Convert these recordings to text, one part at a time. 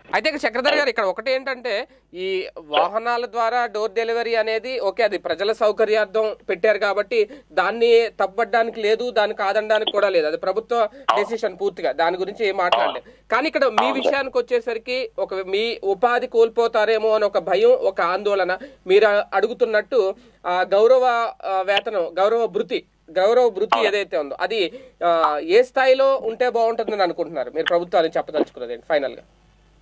అయితే ఇక్కడ చక్రధర్ గారు ఇక్కడ ఒకటి ఏంటంటే ఈ వాహనాల ద్వారా డోర్ డెలివరీ అనేది ఓకే అది ప్రజల సౌకర్యార్థం పెట్టారు కాబట్టి దాన్ని తప్పడానికి లేదు దాన్ని కాదనడానికి కూడా లేదు అది ప్రభుత్వ డెసిషన్ పూర్తిగా దాని గురించి ఏం మాట్లాడలేదు కానీ ఇక్కడ మీ విషయానికి వచ్చేసరికి ఒక మీ ఉపాధి కోల్పోతారేమో అని ఒక భయం ఒక ఆందోళన మీరు అడుగుతున్నట్టు ఆ, గౌరవ ఆ, వేతనం గౌరవ భృతి గౌరవ భృతి ఏదైతే ఉందో అది ఆ, ఏ స్థాయిలో ఉంటే బాగుంటుందని అనుకుంటున్నారు మీరు ప్రభుత్వాన్ని చెప్పదలుచుకున్నది ఫైనల్ గా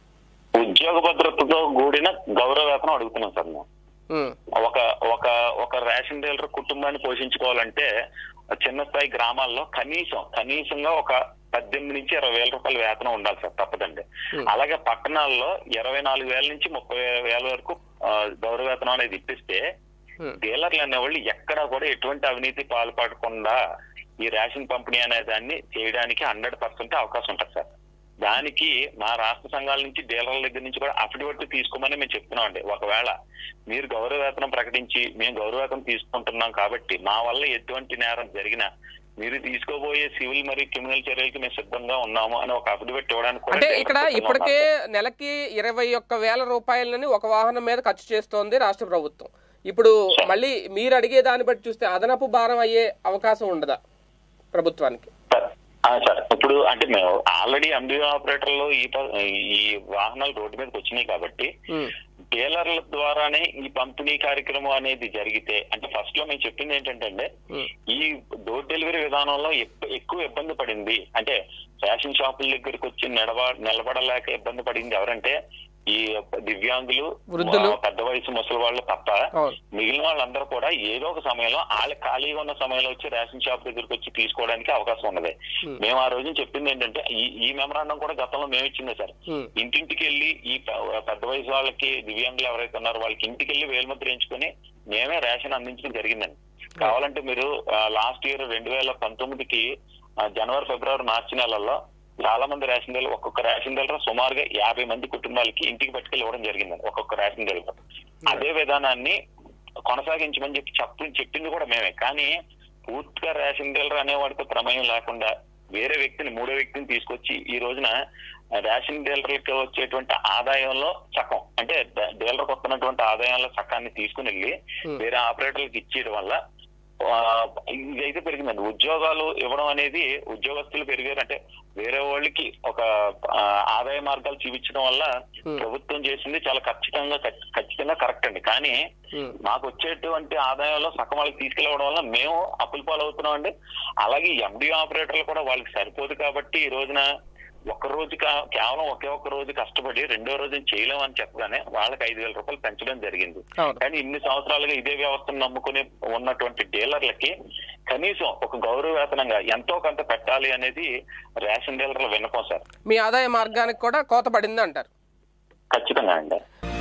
ఉద్యోగ భద్రతతో కూడిన గౌరవ వేతనం అడుగుతున్నాం సార్ మేము ఉమ్, ఒక ఒక ఒక రేషన్ డీలర్ కుటుంబాన్ని పోషించుకోవాలంటే చిన్న స్థాయి గ్రామాల్లో కనీసం కనీసంగా ఒక పద్దెనిమిది నుంచి ఇరవై వేల రూపాయల వేతనం ఉండాలి సార్ తప్పదండి అలాగే పట్టణాల్లో ఇరవై నాలుగు వేల నుంచి ముప్పై వేల వరకు ఆ, గౌరవ వేతనం అనేది ఇప్పిస్తే Hmm. డీలర్లు అనేవాళ్ళు ఎక్కడా కూడా ఎటువంటి అవినీతి పాల్పడకుండా ఈ రేషన్ పంపిణీ అనే దాన్ని చేయడానికి హండ్రెడ్ పర్సెంట్ అవకాశం ఉంటుంది సార్ దానికి మా రాష్ట్ర సంఘాల నుంచి డీలర్ల దగ్గర నుంచి కూడా అఫిడవిట్ తీసుకోమని మేము చెప్తున్నాం అండి ఒకవేళ మీరు గౌరవ వేతనం ప్రకటించి మేము గౌరవ వేతనం తీసుకుంటున్నాం కాబట్టి మా వల్ల ఎటువంటి నేరం జరిగినా మీరు తీసుకోబోయే సివిల్ మరియు క్రిమినల్ చర్యలకి మేము సిద్ధంగా ఉన్నాము అని ఒక అఫిడవిట్ ఇవ్వడానికి కూడా అంటే డీలర్లు ఇక్కడ సిద్ధంగా ఇప్పటికే ఉన్నారు. నెలకి ఇరవై ఒక్క వేల రూపాయలని ఒక వాహనం మీద ఖర్చు చేస్తోంది రాష్ట్ర ప్రభుత్వం ఇప్పుడు మళ్ళీ మీరు అడిగే దాన్ని బట్టి చూస్తే అదనపు భారం అయ్యే అవకాశం ఉండదా ప్రభుత్వానికి సార్ ఆ, సార్ ఇప్పుడు అంటే మేము ఆల్రెడీ ఎంబీఓ ఆపరేటర్లు ఈ ప- ఈ వాహనాలు రోడ్డు మీదకి వచ్చినాయి కాబట్టి ఉమ్, డీలర్ల ద్వారానే ఈ పంపిణీ కార్యక్రమం అనేది జరిగితే అంటే ఫస్ట్ లో మేము చెప్పింది ఏంటంటే అండి, ఉమ్, ఈ డోర్ డెలివరీ విధానంలో ఎక్- ఎక్కువ ఇబ్బంది పడింది అంటే రేషన్ షాపుల దగ్గరికి వచ్చి నిలబ నిలబడలేక ఇబ్బంది పడింది ఎవరంటే ఈ దివ్యాంగులు వృద్ధులు. ఆ, పెద్ద వయసు ముసలి వాళ్ళు తప్ప అవును మిగిలిన వాళ్ళందరూ కూడా ఏదో ఒక సమయంలో వాళ్ళ ఖాళీగా ఉన్న సమయంలో వచ్చి రేషన్ షాప్ దగ్గరికి వచ్చి తీసుకోవడానికి అవకాశం ఉన్నది Hmm. మేము ఆ రోజు చెప్పింది ఏంటంటే ఈ ఈ మెమరాండం కూడా గతంలో మేము ఇచ్చిందే సార్ ఉమ్, ఇంటింటికి వెళ్ళి ఈ పె- పెద్ద వయసు వాళ్ళకి దివ్యాంగులు ఎవరైతే ఉన్నారో వాళ్ళకి ఇంటికి వెళ్ళి వేలుముద్ర ఎంచుకొని మేమే రేషన్ అందించడం జరిగిందండి కావాలంటే మీరు లాస్ట్ ఇయర్ రెండు వేల పంతొమ్మిదికి ఆ, జనవరి ఫిబ్రవరి మార్చి నెలల్లో చాలా మంది రేషన్ డీలర్ ఒక్కొక్క రేషన్ డీలర్ సుమారుగా యాభై మంది కుటుంబాలకి ఇంటికి పట్టుకెళ్ళి ఇవ్వడం జరిగిందండి ఒక్కొక్క రేషన్ డీలర్ అదే విధానాన్ని కొనసాగించమని చెప్పి చెప్పి చెప్పింది కూడా మేమే కానీ పూర్తిగా రేషన్ డీలర్ అనేవాడితో ప్రమేయం లేకుండా వేరే వ్యక్తిని మూడో వ్యక్తిని తీసుకొచ్చి ఈ రోజున రేషన్ డీలర్లకు వచ్చేటువంటి ఆదాయంలో సగం అంటే డీలర్కి వస్తున్నటువంటి ఆదాయంలో సకాన్ని తీసుకుని వెళ్ళి Hmm. వేరే ఆపరేటర్లకు ఇచ్చేయడం వల్ల ఆ, ఇదైతే పెరిగిందండి ఉద్యోగాలు ఇవ్వడం అనేది ఉద్యోగస్తులు పెరిగారు అంటే వేరే వాళ్ళకి ఒక ఆ, ఆదాయ మార్గాలు చూపించడం వల్ల Hmm. ప్రభుత్వం చేసింది చాలా ఖచ్చితంగా ఖచ్చి- ఖచ్చితంగా కరెక్ట్ అండి కానీ ఉమ్, మాకు వచ్చేటువంటి ఆదాయంలో సగం వాళ్ళకి తీసుకెళ్ళవడం వల్ల మేము అప్పుల పాలు అవుతున్నాం అండి అలాగే ఎండి ఆపరేటర్లు కూడా వాళ్ళకి సరిపోదు కాబట్టి ఈ రోజున ఒక రోజు కా- కేవలం ఒకే ఒక్క రోజు కష్టపడి రెండో రోజు చేయలేం అని చెప్పగానే వాళ్ళకి ఐదు వేల రూపాయలు పెంచడం జరిగింది అవును కానీ ఇన్ని సంవత్సరాలుగా ఇదే వ్యవస్థను నమ్ముకుని ఉన్నటువంటి డీలర్లకి కనీసం ఒక గౌరవ వేతనంగా ఎంతో కొంత పెట్టాలి అనేది రేషన్ డీలర్ల విన్నపం సార్ మీ ఆదాయ మార్గానికి కూడా కోత పడింది అంటారు ఖచ్చితంగా అండి